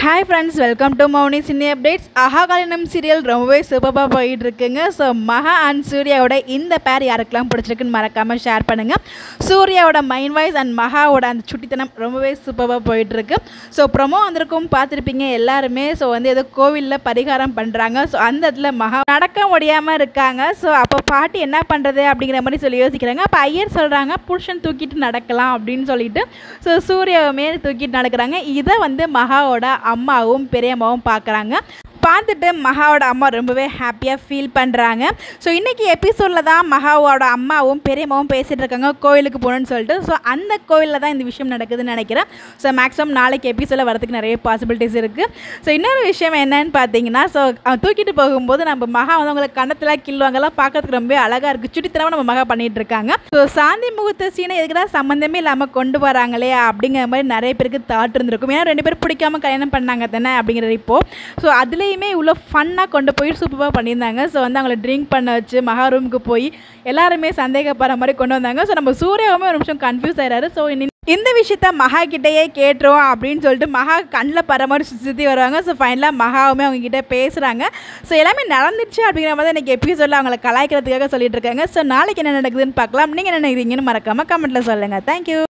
hi friends welcome to Mouni cine updates அகாகாலினம் serial ரொம்பவே சூப்பராக போயிட்டு இருக்குங்க ஸோ மகா அண்ட் சூர்யாவோட இந்த பேர் யாருக்கெல்லாம் பிடிச்சிருக்குன்னு மறக்காமல் ஷேர் பண்ணுங்கள் சூர்யாவோட மைண்ட் வாய்ஸ் அண்ட் மகாவோட அந்த சுட்டித்தனம் ரொம்பவே சூப்பராக போயிட்டு இருக்கு ஸோ ப்ரொமோ வந்திருக்கும் பார்த்துருப்பீங்க எல்லாருமே ஸோ வந்து ஏதோ கோவிலில் பரிகாரம் பண்ணுறாங்க ஸோ அந்த இடத்துல மகா நடக்க முடியாமல் இருக்காங்க ஸோ அப்போ பாட்டி என்ன பண்ணுறது அப்படிங்கிற மாதிரி சொல்லி யோசிக்கிறாங்க அப்போ ஐயர் சொல்கிறாங்க புருஷன் தூக்கிட்டு நடக்கலாம் அப்படின்னு சொல்லிட்டு ஸோ சூர்யாவுமே தூக்கிட்டு நடக்கிறாங்க இதை வந்து மகாவோட அம்மாவும் பெரியம்மாவும் பார்க்குறாங்க பார்த்துட்டு மகாவோட அம்மா ரொம்பவே ஹாப்பியாக ஃபீல் பண்ணுறாங்க ஸோ இன்றைக்கி எபிசோடில் தான் மகாவோட அம்மாவும் பெரியம்மாவும் பேசிகிட்டு இருக்காங்க கோவிலுக்கு போகணுன்னு சொல்லிட்டு ஸோ அந்த கோவிலில் தான் இந்த விஷயம் நடக்குதுன்னு நினைக்கிறேன் ஸோ மேக்ஸிமம் நாளைக்கு எபிசோடில் வரதுக்கு நிறைய பாசிபிலிட்டிஸ் இருக்குது ஸோ இன்னொரு விஷயம் என்னன்னு பார்த்தீங்கன்னா ஸோ தூக்கிட்டு போகும்போது நம்ம மகா வந்து அவங்களை கணத்தில் கில்வாங்கெல்லாம் பார்க்கறதுக்கு ரொம்ப அழகாக இருக்குது சுட்டித்தனமாக நம்ம மகா பண்ணிகிட்டு இருக்காங்க ஸோ சாந்தி முகூர்த்த சீனை எதுக்குடா சம்மந்தமே இல்லாமல் கொண்டு வராங்களே அப்படிங்கிற மாதிரி நிறைய பேருக்கு தாட் இருந்திருக்கும் ஏன்னா ரெண்டு பேரும் பிடிக்காம கல்யாணம் பண்ணாங்க தானே அப்படிங்கிறது இப்போ ஸோ அதுலேயுமே இவ்வளோ ஃபன்னாக கொண்டு போய் சூப்பராக பண்ணியிருந்தாங்க ஸோ வந்து அவங்கள ட்ரிங்க் பண்ண வச்சு மகா ரூமுக்கு போய் எல்லாருமே சந்தேகப்படுற மாதிரி கொண்டு வந்தாங்க ஸோ நம்ம சூர்யாவுமே ஒரு நிமிஷம் கன்ஃபியூஸ் ஆயிடுறாரு ஸோ இந்த விஷயத்த மகா கிட்டேயே கேட்டுரும் அப்படின்னு சொல்லிட்டு மகா கண்ணில் பர மாதிரி சுற்றி சுற்றி வருவாங்க ஸோ ஃபைனலாக மகாவுமே அவங்க கிட்ட பேசுகிறாங்க ஸோ எல்லாமே நடந்துச்சு அப்படிங்கிற மாதிரி எனக்கு எபிசோடில் அவங்கள கலாய்க்கிறதுக்காக சொல்லிட்டு இருக்காங்க ஸோ நாளைக்கு என்ன நடக்குதுன்னு பார்க்கலாம் நீங்கள் என்ன நினைக்கிறீங்கன்னு மறக்காமல் கமெண்ட்டில் சொல்லுங்கள் தேங்க்யூ